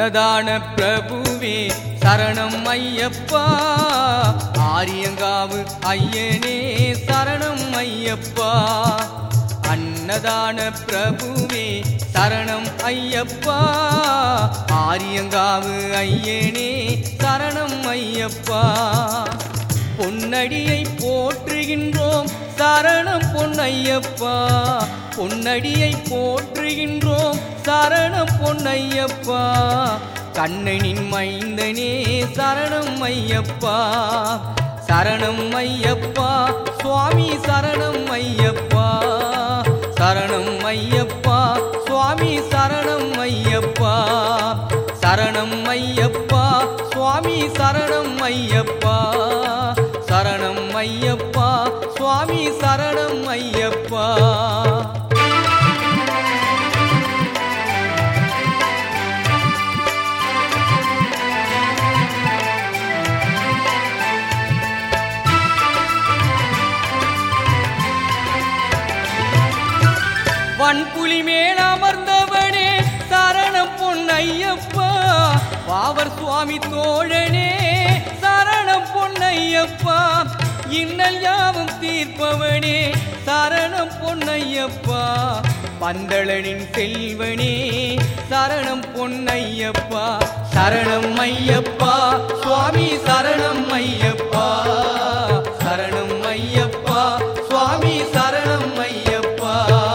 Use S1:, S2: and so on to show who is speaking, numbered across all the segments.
S1: அன்னதான பிரபுவே சரணம் ஐயப்பா ஆரியங்காவு ஐயனே சரணம் ஐயப்பா அன்னதான பிரபுவே சரணம் ஐயப்பா ஆரியங்காவு ஐயனே சரணம் ஐயப்பா பொன்னடியை போற்றுகின்றோம் சரணம் பொன்னையப்பா பொன்னடியை போற்றுகின்றோம் சரணம் பொன்னையப்பா கண்ணனின் மைந்தனே சரணம் ஐயப்பா சரணம் ஐயப்பா சுவாமி சரணம் ஐயப்பா சரணம் ஐயப்பா சுவாமி சரணம் ஐயப்பா சரணம் ஐயப்பா சுவாமி சரணம் ஐயப்பா சரணம் ஐயப்பா சுவாமி சரணம் ஐயப்பா வன்புலி மேல் அமர்ந்தவனே சரணம் பொன்னையப்பா பாவர் சுவாமி தோழனே சரணம் பொன்னையப்பா இன்னல் யாவும் தீர்ப்பவனே சரணம் பொன்னையப்பா பந்தளனின் செல்வனே சரணம் பொன்னையப்பா சரணம் ஐயப்பா சுவாமி சரணம் ஐயப்பா சரணம் ஐயப்பா சுவாமி சரணம் ஐயப்பா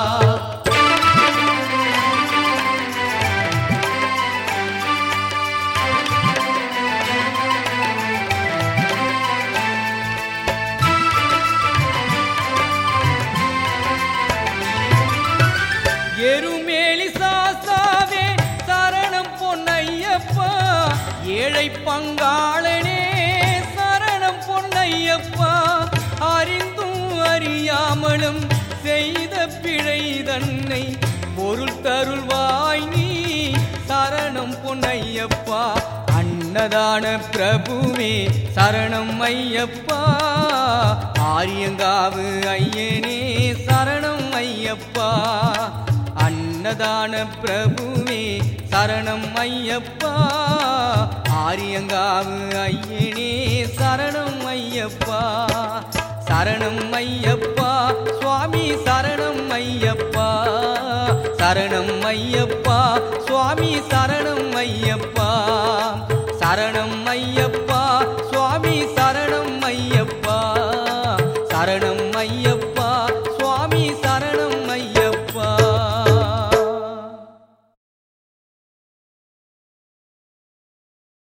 S1: எருமேலி சாஸ்தாவே சரணம் பொன்னையப்பா ஏழை பங்காளனே சரணம் பொன்னையப்பா அறிந்தும் அறியாமலும் செய்த பிழை தன்னை பொருள் தருள்வாய் நீ சரணம் பொன்னையப்பா அன்னதான பிரபுவே சரணம் ஐயப்பா ஆரியங்காவு ஐயனே சரணம் ஐயப்பா அன்னதான பிரபுவே சரணம் ஐயப்பா ஆரியங்காவு ஐயனே சரணம் ஐயப்பா சரணம் ஐயப்பா சுவாமி சரணம் ஐயப்பா சரணம் ஐயப்பா சுவாமி சரணம் ஐயப்பா சரணம் ஐயப்பா